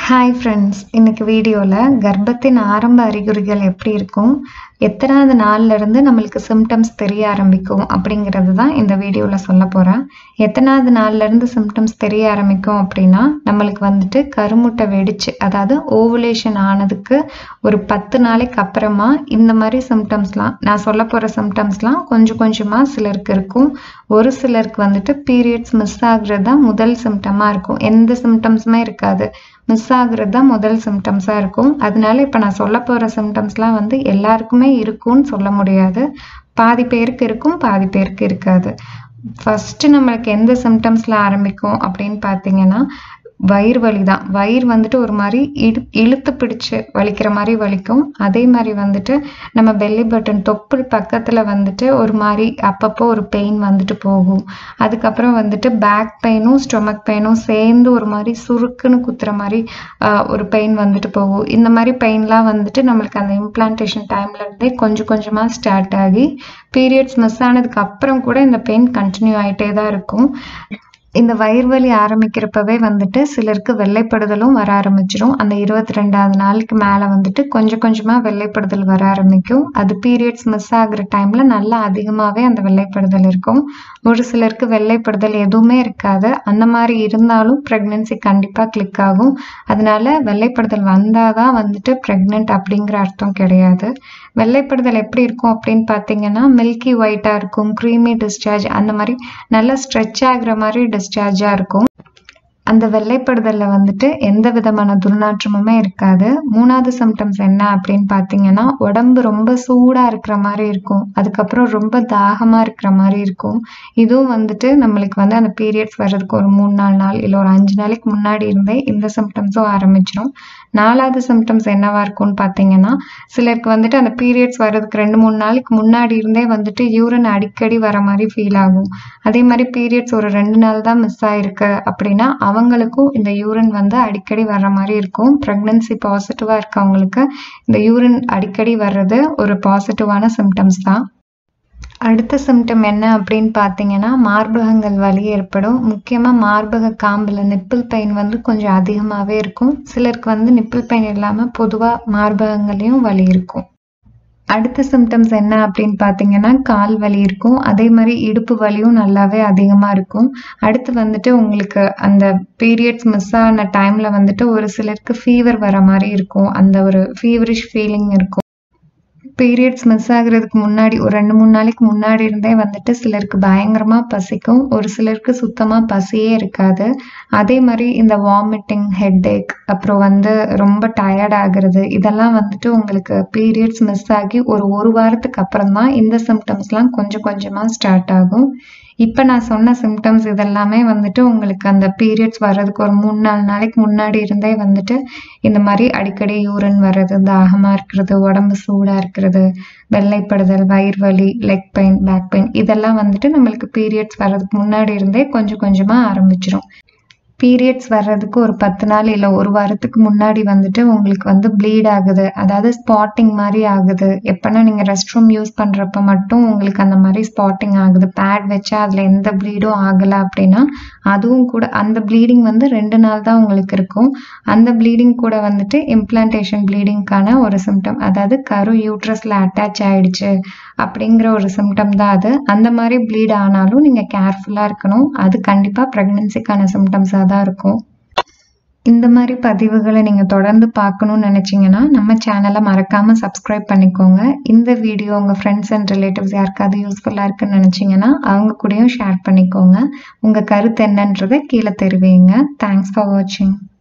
hi friends இன்னைக்கு வீடியோவில் கர்ப்பத்தின் ஆரம்ப அறிகுறிகள் எப்படி இருக்கும் எத்தனாவது நாள்ல இருந்து நம்மளுக்கு சிம்டம்ஸ் தெரிய ஆரம்பிக்கும் அப்படிங்கிறது தான் இந்த வீடியோவில் சொல்ல போகிறேன் எத்தனாவது நாள்ல இருந்து சிம்டம்ஸ் தெரிய ஆரம்பிக்கும் அப்படின்னா நம்மளுக்கு வந்துட்டு கருமுட்டை வெடிச்சு அதாவது ஓவுலேஷன் ஆனதுக்கு ஒரு பத்து நாளைக்கு அப்புறமா இந்த மாதிரி சிம்டம்ஸ்லாம் நான் சொல்ல போகிற சிம்டம்ஸ்லாம் கொஞ்சம் கொஞ்சமாக சிலருக்கு இருக்கும் ஒரு சிலருக்கு வந்துட்டு பீரியட்ஸ் மிஸ் ஆகுறது தான் முதல் சிம்டமாக இருக்கும் எந்த சிம்டம்ஸுமே இருக்காது மிஸ் ஆகுறது தான் முதல் சிம்டம்ஸாக இருக்கும் அதனால இப்போ நான் சொல்ல போகிற சிம்டம்ஸ்லாம் வந்து எல்லாருக்குமே இருக்கும்னு சொல்ல முடியாது பாதி பேருக்கு இருக்கும் பாதி பேருக்கு இருக்காது ஃபஸ்ட்டு நம்மளுக்கு எந்த சிம்டம்ஸில் ஆரம்பிக்கும் அப்படின்னு பார்த்தீங்கன்னா வயிறு வலி தான் வயிறு வந்துட்டு ஒரு மாதிரி இழு இழுத்து பிடிச்சு வலிக்கிற மாதிரி வலிக்கும் அதே மாதிரி வந்துட்டு நம்ம பெல்லி பட்டன் தொப்புள் பக்கத்தில் வந்துட்டு ஒரு மாதிரி அப்பப்போ ஒரு பெயின் வந்துட்டு போகும் அதுக்கப்புறம் வந்துட்டு பேக் பெயினும் ஸ்டொமக் பெயினும் சேர்ந்து ஒரு மாதிரி சுருக்குன்னு குத்துற மாதிரி ஆஹ், ஒரு பெயின் வந்துட்டு போகும் இந்த மாதிரி பெயின்லாம் வந்துட்டு நம்மளுக்கு அந்த இம்ப்ளான்டேஷன் டைம்ல இருந்தே கொஞ்சம் கொஞ்சமாக ஸ்டார்ட் ஆகி பீரியட்ஸ் மிஸ் ஆனதுக்கு அப்புறம் கூட இந்த பெயின் கண்டினியூ ஆகிட்டே தான் இருக்கும் இந்த வயிறு வலி ஆரம்பிக்கிறப்பவே வந்துட்டு சிலருக்கு வெள்ளைப்படுதலும் வர ஆரம்பிச்சிரும் அந்த இருபத்தி ரெண்டாவது நாளுக்கு மேலே வந்துட்டு கொஞ்சம் கொஞ்சமாக வெள்ளைப்படுதல் வர ஆரம்பிக்கும் அது பீரியட்ஸ் மிஸ் ஆகுற டைம்ல நல்லா அதிகமாகவே அந்த வெள்ளைப்படுதல் இருக்கும் ஒரு சிலருக்கு வெள்ளைப்படுதல் எதுவுமே இருக்காது அந்த மாதிரி இருந்தாலும் ப்ரெக்னென்சி கண்டிப்பாக கிளிக் ஆகும் அதனால வெள்ளைப்படுதல் வந்தால் தான் வந்துட்டு ப்ரெக்னென்ட் அப்படிங்கிற அர்த்தம் கிடையாது வெள்ளைப்படுதல் எப்படி இருக்கும் அப்படின்னு பார்த்தீங்கன்னா மில்கி ஒயிட்டாக இருக்கும் க்ரீமி டிஸ்சார்ஜ் அந்த மாதிரி நல்லா ஸ்ட்ரெச் ஆகுற மாதிரி டிஸ்சார்ஜாக இருக்கும் அந்த வெள்ளைப்படுதலில் வந்துட்டு எந்த விதமான துர்நாற்றமுமே இருக்காது மூணாவது சிம்டம்ஸ் என்ன அப்படின்னு பார்த்தீங்கன்னா உடம்பு ரொம்ப சூடாக இருக்கிற மாதிரி இருக்கும் அதுக்கப்புறம் ரொம்ப தாகமாக இருக்கிற மாதிரி இருக்கும் இதுவும் வந்துட்டு நம்மளுக்கு வந்து அந்த பீரியட்ஸ் வர்றதுக்கு ஒரு மூணு நாலு நாள் இல்லை ஒரு அஞ்சு நாளைக்கு முன்னாடி இருந்தே இந்த சிம்டம்ஸும் ஆரம்பிச்சிடும் நாலாவது சிம்டம்ஸ் என்னவா இருக்கும்னு பார்த்தீங்கன்னா சிலருக்கு வந்துட்டு அந்த பீரியட்ஸ் வர்றதுக்கு ரெண்டு மூணு நாளைக்கு முன்னாடி இருந்தே வந்துட்டு யூரின் அடிக்கடி வர மாதிரி ஃபீல் ஆகும் அதே மாதிரி பீரியட்ஸ் ஒரு ரெண்டு நாள் தான் மிஸ் ஆயிருக்கு அப்படின்னா அவங்களுக்கும் இந்த யூரின் வந்து அடிக்கடி வர்ற மாதிரி இருக்கும் ப்ரெக்னன்சி பாசிட்டிவாக இருக்கவங்களுக்கு இந்த யூரின் அடிக்கடி வர்றது ஒரு பாசிட்டிவான சிம்டம்ஸ் தான் அடுத்த சிம்டம் என்ன அப்படின்னு பார்த்தீங்கன்னா மார்பகங்கள் வலி ஏற்படும் முக்கியமாக மார்பக காம்பில் நிப்பிள் பெயின் வந்து கொஞ்சம் அதிகமாகவே இருக்கும் சிலருக்கு வந்து நிப்பிள் பெயின் இல்லாமல் பொதுவாக மார்பகங்களையும் வலி இருக்கும் அடுத்த சிம்டம்ஸ் என்ன அப்படின்னு பார்த்தீங்கன்னா கால் வலி இருக்கும் அதே மாதிரி இடுப்பு வலியும் நல்லாவே அதிகமாக இருக்கும் அடுத்து வந்துட்டு உங்களுக்கு அந்த பீரியட்ஸ் மிஸ் ஆன டைமில் வந்துட்டு ஒரு சிலருக்கு ஃபீவர் வர மாதிரி இருக்கும் அந்த ஒரு ஃபீவரிஷ் ஃபீலிங் இருக்கும் பீரியட்ஸ் மிஸ் ஆகுறதுக்கு முன்னாடி ஒரு ரெண்டு மூணு நாளைக்கு முன்னாடி இருந்தே வந்துட்டு சிலருக்கு பயங்கரமாக பசிக்கும் ஒரு சிலருக்கு சுத்தமாக பசியே இருக்காது அதே மாதிரி இந்த வாமிட்டிங் ஹெட்டேக் அப்புறம் வந்து ரொம்ப டயர்ட் ஆகுறது இதெல்லாம் வந்துட்டு உங்களுக்கு பீரியட்ஸ் மிஸ் ஆகி ஒரு ஒரு வாரத்துக்கு அப்புறம் தான் இந்த சிம்டம்ஸ்லாம் கொஞ்சம் கொஞ்சமாக ஸ்டார்ட் ஆகும் இப்போ நான் சொன்ன சிம்டம்ஸ் இதெல்லாமே வந்துட்டு உங்களுக்கு அந்த பீரியட்ஸ் வர்றதுக்கு ஒரு மூணு நாலு நாளைக்கு முன்னாடி இருந்தே வந்துட்டு இந்த மாதிரி அடிக்கடி யூரின் வர்றது தாகமாக இருக்கிறது உடம்பு சூடாக இருக்கிறது வெள்ளைப்படுதல் வயிறு வலி லெக் பெயின் பேக் பெயின் இதெல்லாம் வந்துட்டு நம்மளுக்கு பீரியட்ஸ் வர்றதுக்கு முன்னாடி இருந்தே கொஞ்சம் கொஞ்சமாக ஆரம்பிச்சிரும் பீரியட்ஸ் வர்றதுக்கு ஒரு பத்து நாள் இல்லை ஒரு வாரத்துக்கு முன்னாடி வந்துட்டு உங்களுக்கு வந்து ப்ளீட் ஆகுது அதாவது ஸ்பாட்டிங் மாதிரி ஆகுது எப்போனா நீங்கள் ரெஸ்ட் ரூம் யூஸ் பண்ணுறப்ப மட்டும் உங்களுக்கு அந்த மாதிரி ஸ்பாட்டிங் ஆகுது பேட் வச்சா அதில் எந்த ப்ளீடும் ஆகலை அப்படின்னா அதுவும் கூட அந்த ப்ளீடிங் வந்து ரெண்டு நாள் தான் உங்களுக்கு இருக்கும் அந்த ப்ளீடிங் கூட வந்துட்டு இம்ப்ளான்டேஷன் ப்ளீடிங்க்கான ஒரு சிம்டம் அதாவது கரு யூட்ரஸில் அட்டாச் ஆயிடுச்சு அப்படிங்கிற ஒரு சிம்டம் தான் அது அந்த மாதிரி ப்ளீட் ஆனாலும் நீங்கள் கேர்ஃபுல்லாக இருக்கணும் அது கண்டிப்பாக ப்ரெக்னென்சிக்கான சிம்டம்ஸாக தான் இருக்கும் இந்த மாதிரி பதிவுகளை நீங்கள் தொடர்ந்து பார்க்கணும்னு நினச்சிங்கன்னா நம்ம சேனலை மறக்காமல் சப்ஸ்கிரைப் பண்ணிக்கோங்க இந்த வீடியோ உங்கள் ஃப்ரெண்ட்ஸ் அண்ட் ரிலேட்டிவ்ஸ் யாருக்காவது யூஸ்ஃபுல்லாக இருக்குன்னு நினச்சிங்கன்னா அவங்க கூடயும் ஷேர் பண்ணிக்கோங்க உங்கள் கருத்து என்னன்றதை கீழே தெரிவிங்க தேங்க்ஸ் ஃபார் வாட்சிங்